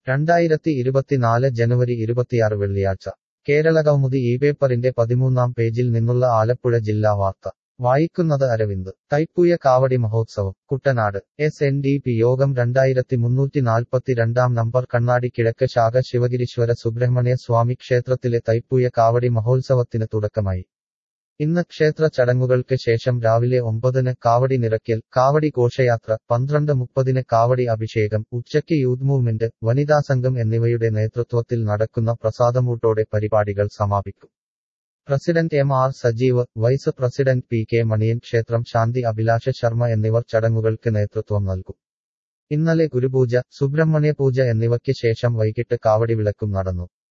രണ്ടായിരത്തി ഇരുപത്തിനാല് ജനുവരി ഇരുപത്തിയാറ് വെള്ളിയാഴ്ച കേരളകൗമുദി ഈ പേപ്പറിന്റെ പതിമൂന്നാം പേജിൽ നിന്നുള്ള ആലപ്പുഴ ജില്ലാ വാർത്ത വായിക്കുന്നത് അരവിന്ദ് തൈപ്പൂയ കാവടി മഹോത്സവം Kuttanad S N D P യോഗം രണ്ടായിരത്തി മുന്നൂറ്റി നാൽപ്പത്തിരണ്ടാം നമ്പർ കണ്ണാടി കിഴക്ക് ശാഖ ശിവഗിരീശ്വര സുബ്രഹ്മണ്യ സ്വാമി ക്ഷേത്രത്തിലെ തൈപ്പൂയ കാവടി മഹോത്സവത്തിന് തുടക്കമായി ഇന്ന് ക്ഷേത്ര ചടങ്ങുകൾക്ക് ശേഷം രാവിലെ ഒമ്പതിന് കാവടി നിറയ്ക്കൽ കാവടി ഘോഷയാത്ര പന്ത്രണ്ട് മുപ്പതിന് കാവടി അഭിഷേകം ഉച്ചയ്ക്ക് യൂത്ത് മൂവ്മെന്റ് വനിതാ സംഘം എന്നിവയുടെ നേതൃത്വത്തിൽ നടക്കുന്ന പ്രസാദമൂട്ടോടെ പരിപാടികൾ സമാപിക്കും president M R Sajeev vice president P K Maniyan ക്ഷേത്രം ശാന്തി അഭിലാഷ ശർമ്മ എന്നിവർ ചടങ്ങുകൾക്ക് നേതൃത്വം നൽകും ഇന്നലെ ഗുരുപൂജ സുബ്രഹ്മണ്യ പൂജ എന്നിവയ്ക്ക് ശേഷം വൈകിട്ട് കാവടി വിളക്കും നടന്നു